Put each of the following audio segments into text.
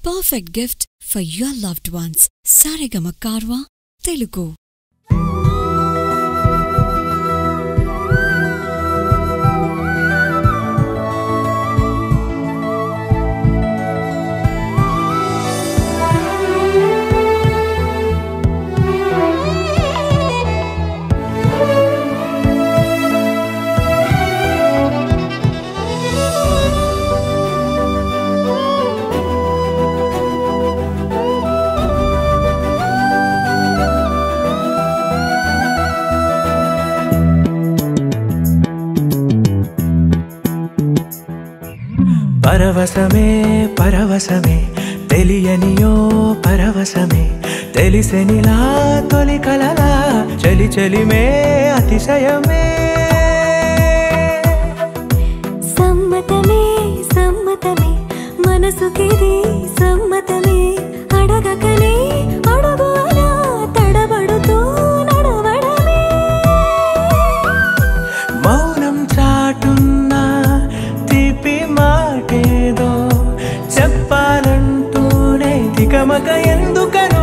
perfect gift for your loved ones. Sarigama Karwa, Telugu. పరవశమే పరవశమే తెలియనియో పరవశమే తెలిసెనిలా తొలి కలలా చలి చలిమే అతిశయమే సమ్మతమే సమ్మతమే మనసుకిది సమ్మతమే అడగకనే అడుగు అలా తడబడుతూ నడవడమే మౌనం చాటున్న తీపి మాటేదో చెప్పాలంటూనే తికమక ఎందుకనో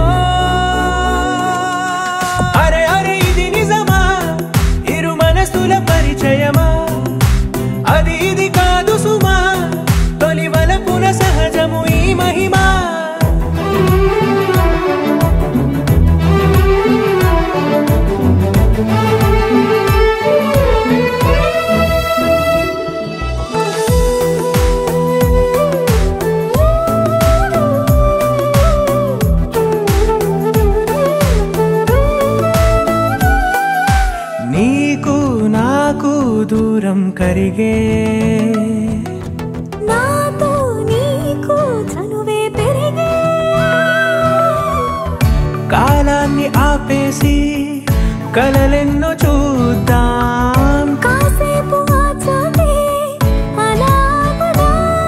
అరే అరే ఇది నిజమా ఇరు మనసుల పరిచయమా అది ఇది కాదు సుమా తొలి వలపున సహజము ఈ మహిమా నీకు నాకు దూరం కరిగే నాతో నీకు చనువే పెరిగే కాలాన్ని ఆపేసి కలలెన్నో చూద్దాం కాసేపు ఆచాటే అలాగదా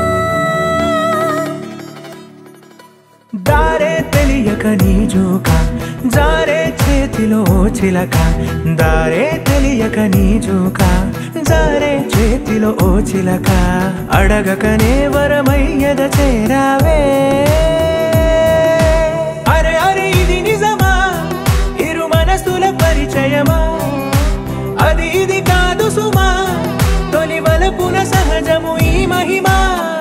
దారే తెలియక నీ జోక జారే చేతిలో చిలక దారే తెలియక నీ జోక జారే చేతిలో ఓ చిలక అడగకనే వరమయ్యద చేరావే అరే అరే ఇది నిజమా ఇరు మనసుల పరిచయమా అది ఇది కాదు సుమా తొలి వలపున సహజము ఈ మహిమా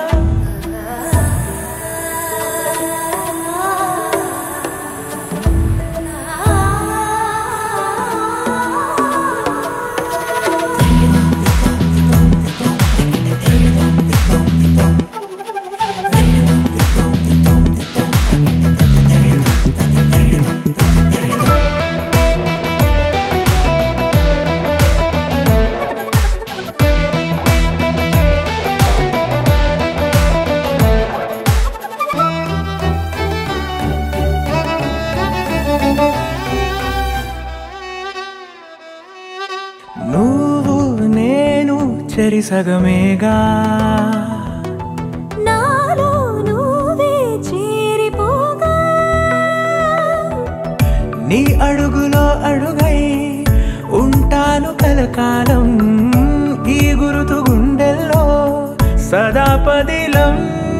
నువ్వు నేను చెరి సగమేగా నాలో నువ్వే చేరిపోగా నీ అడుగులో అడుగై ఉంటాను కలకాలం ఈ గురుతు గుండెల్లో సదా పదిలం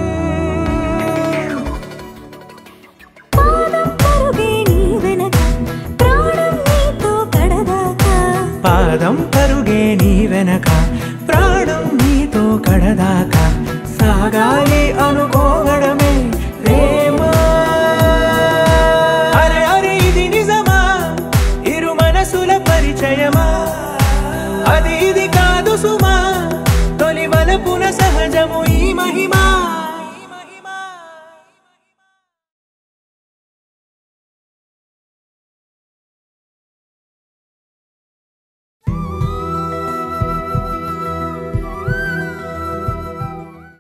పాదం పరుగే నీ వెనక ప్రాణం నీతో కడదాకా పాదం పరుగే నీ వెనక ప్రాణం నీతో కడదాకా సాగాలి అనుకోవడమే ప్రేమ అరే అరే ఇది నిజమా ఇరు మనసుల పరిచయమా అది ఇది కాదు సుమా తొలి వలపున సహజము ఈ మహిమా